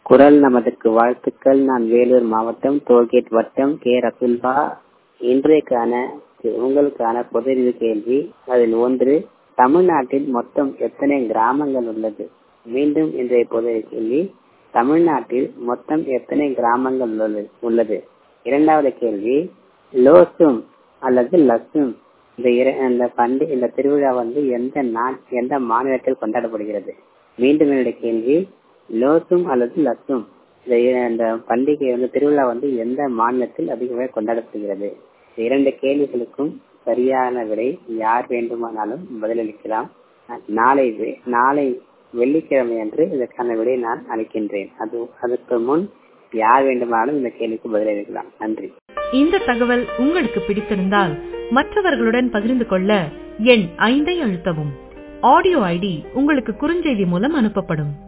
குரல் நமதுக்கு வாழ்த்துக்கள் நான் வேலூர் மாவட்டம் டோல்கேட் வட்டம் கே ரசுல்பா இன்றைக்கான உங்களுக்கான பொதறிவு கேள்வி அதில் ஒன்று தமிழ்நாட்டில் மொத்தம் எத்தனை கிராமங்கள் உள்ளது மீண்டும் இன்றைய பொதறிவு கேள்வி தமிழ்நாட்டில் மொத்தம் எத்தனை கிராமங்கள் உள்ளது உள்ளது இரண்டாவது கேள்வி லோசும் அல்லது லசும் இந்த இர இந்த பண்டி இந்த திருவிழா வந்து எந்த நாட் எந்த மாநிலத்தில் கொண்டாடப்படுகிறது மீண்டும் என்னுடைய கேள்வி லோசும் அல்லது லசும் இந்த இந்த பண்டிகை வந்து திருவிழா வந்து எந்த மாநிலத்தில் அதிகமாக கொண்டாடப்படுகிறது இரண்டு கேள்விகளுக்கும் சரியான விடை யார் வேண்டுமானாலும் பதிலளிக்கலாம் நாளை நாளை வெள்ளிக்கிழமை அன்று இதற்கான விடை நான் அளிக்கின்றேன் அது அதற்கு முன் யார் வேண்டுமானாலும் இந்த கேள்விக்கு பதிலளிக்கலாம் நன்றி இந்த தகவல் உங்களுக்கு பிடித்திருந்தால் மற்றவர்களுடன் பகிர்ந்து கொள்ள எண் ஐந்தை அழுத்தவும் ஆடியோ ஐடி உங்களுக்கு குறுஞ்செய்தி மூலம் அனுப்பப்படும்